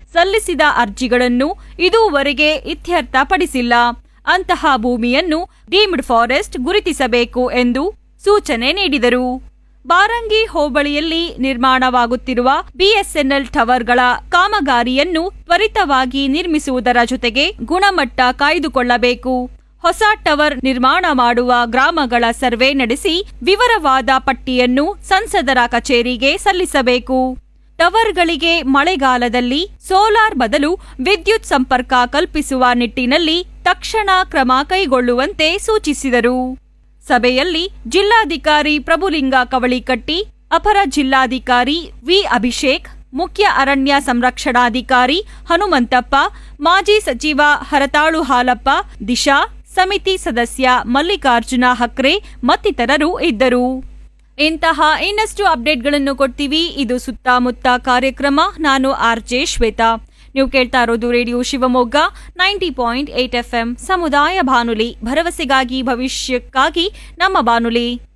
ಸಲ್ಲಿಸಿದ ಅರ್ಜಿಗಳನ್ನು ಇದುವರೆಗೆ ಇತ್ಯರ್ಥಪಡಿಸಿಲ್ಲ ಅಂತಹ ಭೂಮಿಯನ್ನು ಡೀಮ್ಡ್ ಫಾರೆಸ್ಟ್ ಗುರುತಿಸಬೇಕು ಎಂದು ಸೂಚನೆ ನೀಡಿದರು ಬಾರಂಗಿ ಹೋಬಳಿಯಲ್ಲಿ ನಿರ್ಮಾಣವಾಗುತ್ತಿರುವ ಬಿಎಸ್ಎನ್ಎಲ್ ಟವರ್ಗಳ ಕಾಮಗಾರಿಯನ್ನು ತ್ವರಿತವಾಗಿ ನಿರ್ಮಿಸುವುದರ ಜೊತೆಗೆ ಗುಣಮಟ್ಟ ಕಾಯ್ದುಕೊಳ್ಳಬೇಕು ಹೊಸ ಟವರ್ ನಿರ್ಮಾಣ ಮಾಡುವ ಗ್ರಾಮಗಳ ಸರ್ವೆ ನಡೆಸಿ ವಿವರವಾದ ಪಟ್ಟಿಯನ್ನು ಸಂಸದರ ಕಚೇರಿಗೆ ಸಲ್ಲಿಸಬೇಕು ಟವರ್ಗಳಿಗೆ ಮಳೆಗಾಲದಲ್ಲಿ ಸೋಲಾರ್ ಬದಲು ವಿದ್ಯುತ್ ಸಂಪರ್ಕ ಕಲ್ಪಿಸುವ ನಿಟ್ಟಿನಲ್ಲಿ ತಕ್ಷಣ ಕ್ರಮ ಕೈಗೊಳ್ಳುವಂತೆ ಸೂಚಿಸಿದರು ಸಭೆಯಲ್ಲಿ ಜಿಲ್ಲಾಧಿಕಾರಿ ಪ್ರಭುಲಿಂಗ ಕವಳಿಕಟ್ಟಿ ಅಪರ ಜಿಲ್ಲಾಧಿಕಾರಿ ವಿ ಅಭಿಷೇಕ್ ಮುಖ್ಯ ಅರಣ್ಯ ಸಂರಕ್ಷಣಾಧಿಕಾರಿ ಹನುಮಂತಪ್ಪ ಮಾಜಿ ಸಚಿವ ಹರತಾಳು ಹಾಲಪ್ಪ ದಿಶಾ ಸಮಿತಿ ಸದಸ್ಯ ಮಲ್ಲಿಕಾರ್ಜುನ ಹಕ್ರೆ ಮತ್ತಿತರರು ಇದ್ದರು ಇಂತಹ ಇನ್ನಷ್ಟು ಅಪ್ಡೇಟ್ಗಳನ್ನು ಕೊಡ್ತೀವಿ ಇದು ಸುತ್ತಮುತ್ತ ಕಾರ್ಯಕ್ರಮ ನಾನು ಆರ್ ಜೆ ಶ್ವೇತಾ ನೀವು ಕೇಳ್ತಾ ಇರೋದು radio Shivamogga ninety point eight F M ಸಮುದಾಯ ಬಾನುಲಿ ಭರವಸೆಗಾಗಿ ಭವಿಷ್ಯಕ್ಕಾಗಿ ನಮ್ಮ ಬಾನುಲಿ